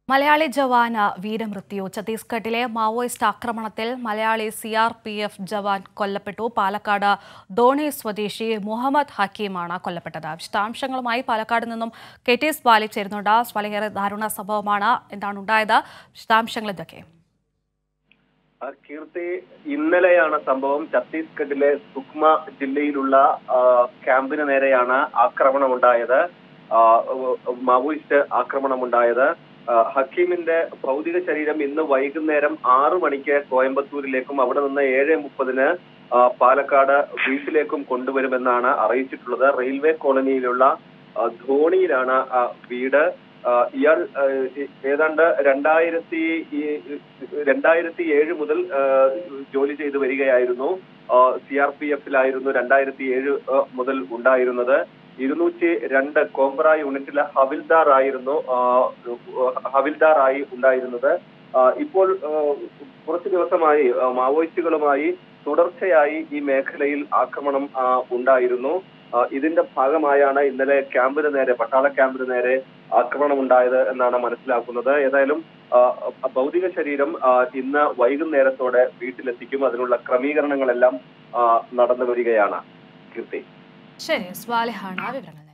മലയാളി ജവാന് വീരമൃത്യു ഛത്തീസ്ഗഡിലെ മാവോയിസ്റ്റ് ആക്രമണത്തിൽ Malayali C R P F jawan കൊല്ലപ്പെട്ടു പാലക്കാട് ധോണി സ്വദേശി മുഹമ്മദ് ഹക്കീമാണ് കൊല്ലപ്പെട്ടത് വിശദാംശങ്ങളുമായി പാലക്കാട് നിന്നും കെ ടി എസ് ബാലി ചേരുന്നുണ്ട് വളരെ ദാരുണ സംഭവമാണ് എന്താണ് ഉണ്ടായത് വിശദാംശങ്ങൾ ഇതൊക്കെ ആ, കീർത്തി ഇന്നലെയാണ് സംഭവം ഛത്തീസ്ഗഡിലെ സുക്മ ജില്ലയിലുള്ള ആ, ക്യാമ്പിന് നേരെയാണ് ആക്രമണം ഉണ്ടായത് ആ, മാവോയിസ്റ്റ് ആക്രമണം ഉണ്ടായത് ആ, ഹക്കീമിന്റെ ഭൗതിക ശരീരം ഇന്ന് വൈകുന്നേരം ആറു മണിക്ക് കോയമ്പത്തൂരിലേക്കും അവിടെ നിന്ന് ഏഴ് മുപ്പതിന് ആ, പാലക്കാട് വീട്ടിലേക്കും കൊണ്ടുവരുമെന്നാണ് അറിയിച്ചിട്ടുള്ളത് റെയിൽവേ കോളനിയിലുള്ള ആ, ധോണിയിലാണ് ആ വീട് ആ, ഇയാൾ ആ, ഏതാണ്ട് രണ്ടായിരത്തി രണ്ടായിരത്തി ഏഴ് മുതൽ ആ, ജോലി ചെയ്തു വരികയായിരുന്നു സി ആർ പി എഫിലായിരുന്നു രണ്ടായിരത്തി ഏഴ് മുതൽ ഉണ്ടായിരുന്നത് ഇരുന്നൂറ്റി രണ്ട് കോബ്ര യൂണിറ്റിലെ ഹവിൽദാർ ആയിരുന്നു ആ, ഹവിൽദാർ ആയി ഉണ്ടായിരുന്നത് ആ, ഇപ്പോൾ ആ, കുറച്ചു ദിവസമായി ആ, മാവോയിസ്റ്റുകളുമായി തുടർച്ചയായി ഈ മേഖലയിൽ ആക്രമണം ആ, ഉണ്ടായിരുന്നു ആ, ഇതിന്റെ ഭാഗമായാണ് ഇന്നലെ ക്യാമ്പിന് നേരെ പട്ടാള ക്യാമ്പിന് നേരെ ആക്രമണം ഉണ്ടായത് എന്നാണ് മനസ്സിലാക്കുന്നത് ഏതായാലും ആ, ഭൗതിക ശരീരം ആ, ഇന്ന് വൈകുന്നേരത്തോടെ വീട്ടിലെത്തിക്കും അതിനുള്ള ക്രമീകരണങ്ങളെല്ലാം ആ, നടന്നു വരികയാണ് കീർത്തി ശരി സ്വാലിഹാണ് വിവരങ്ങൾ നൽകിയത്